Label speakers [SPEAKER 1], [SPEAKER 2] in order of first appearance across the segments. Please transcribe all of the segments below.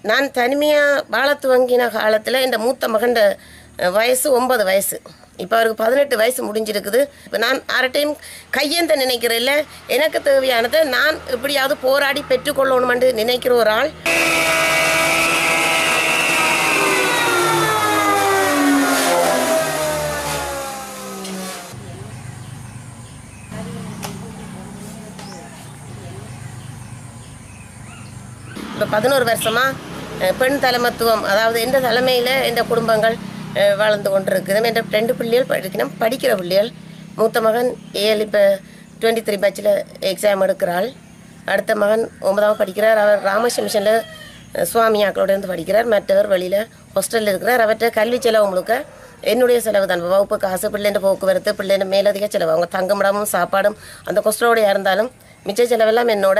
[SPEAKER 1] நான் தனிமையாக வாழ துவங்கின காலத்தில் இந்த மூத்த மகன் வயசு ஒன்பது வயசு இப்போ அவருக்கு பதினெட்டு வயசு முடிஞ்சிருக்குது இப்போ நான் அரட்டையும் கையேந்த நினைக்கிறேன்ல எனக்கு தேவையானதை நான் எப்படியாவது போராடி பெற்றுக்கொள்ளணுமென்று நினைக்கிற ஒரு ஆள் இப்போ பதினோரு வருஷமாக பெண் தலைமத்துவம் அதாவது எந்த தலைமையில் எந்த குடும்பங்கள் அஹ், வாழ்ந்து கொண்டிருக்குது என்ற ரெண்டு பிள்ளைகள் படிக்கணும் படிக்கிற பிள்ளைகள் மூத்த மகன் ஏழு இப்போ டுவெண்ட்டி த்ரீ பேட்சில் எக்ஸாம் எடுக்கிறாள் அடுத்த மகன் ஒன்பதாவது படிக்கிறார் அவர் ராமகிருஷ்ண மிஷனில் சுவாமியாக்களோட இருந்து படிக்கிறார் மற்றவர் வெளியில் ஹாஸ்டலில் இருக்கிறார் அவர்கிட்ட கல்வி செலவு முழுக்க என்னுடைய செலவு தான் வகுப்பு காசு பிள்ளைன்ற போக்குவரத்து பிள்ளைன்ற மேலதிக செலவு அவங்க தங்குமிடமும் சாப்பாடும் அந்த கொஸ்டரோடையாக இருந்தாலும் மிச்ச செலவெல்லாம் என்னோட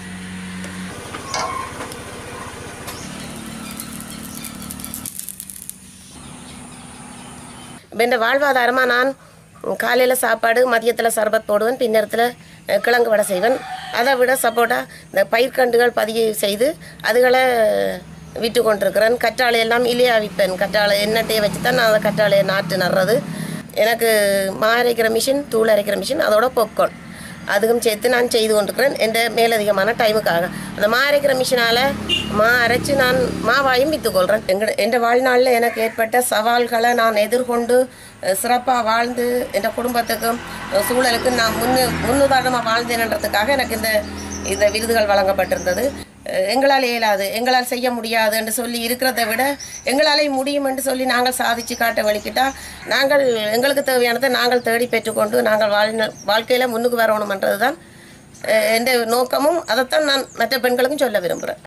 [SPEAKER 1] இப்போ இந்த வாழ்வாதாரமாக நான் காலையில் சாப்பாடு மதியத்தில் சர்பத் போடுவேன் பின்னரத்தில் அஹ், கிழங்கு வடை செய்வேன் அதை விட சப்போட்டா இந்த பயிர்க்கண்டுகள் பதிவு செய்து அதுகளை விட்டு கொண்டிருக்கிறேன் கற்றாழை எல்லாம் இலையா விற்பேன் கற்றாழை எண்ணெட்டையை வச்சு தான் நான் அந்த கற்றாழையை நாட்டு நடுறது எனக்கு மா அரைக்கிற மிஷின் தூள் அரைக்கிற மிஷின் அதோட பாப்கார்ன் அதுக்கும் சேர்த்து நான் செய்து கொண்டிருக்கிறேன் என்ற மேலதிகமான டைமுக்காக அந்த மா அரைக்கிற மிஷினால் மா அரைச்சு நான் மாவாயும் விற்றுக்கொள்கிறேன் எங்கள் என் வாழ்நாளில் எனக்கு ஏற்பட்ட சவால்களை நான் எதிர்கொண்டு சிறப்பாக வாழ்ந்து என் குடும்பத்துக்கும் அஹ், சூழலுக்கும் நான் முன்னு முன்னுதாரணமாக வாழ்ந்தேன்ன்றதுக்காக எனக்கு இந்த இந்த விருதுகள் வழங்கப்பட்டிருந்தது அஹ், எங்களால் இயலாது எங்களால் செய்ய முடியாது என்று சொல்லி இருக்கிறதை விட எங்களாலே முடியும் என்று சொல்லி நாங்கள் சாதிச்சு காட்ட வலிக்கிட்டா நாங்கள் எங்களுக்கு தேவையானதை நாங்கள் தேடி பெற்றுக்கொண்டு நாங்கள் வாழ் வாழ்க்கையில் முன்னுக்கு வரணுமன்றது தான் என்ற நோக்கமும் அதைத்தான் நான் மற்ற பெண்களுக்கும் சொல்ல விரும்புகிறேன்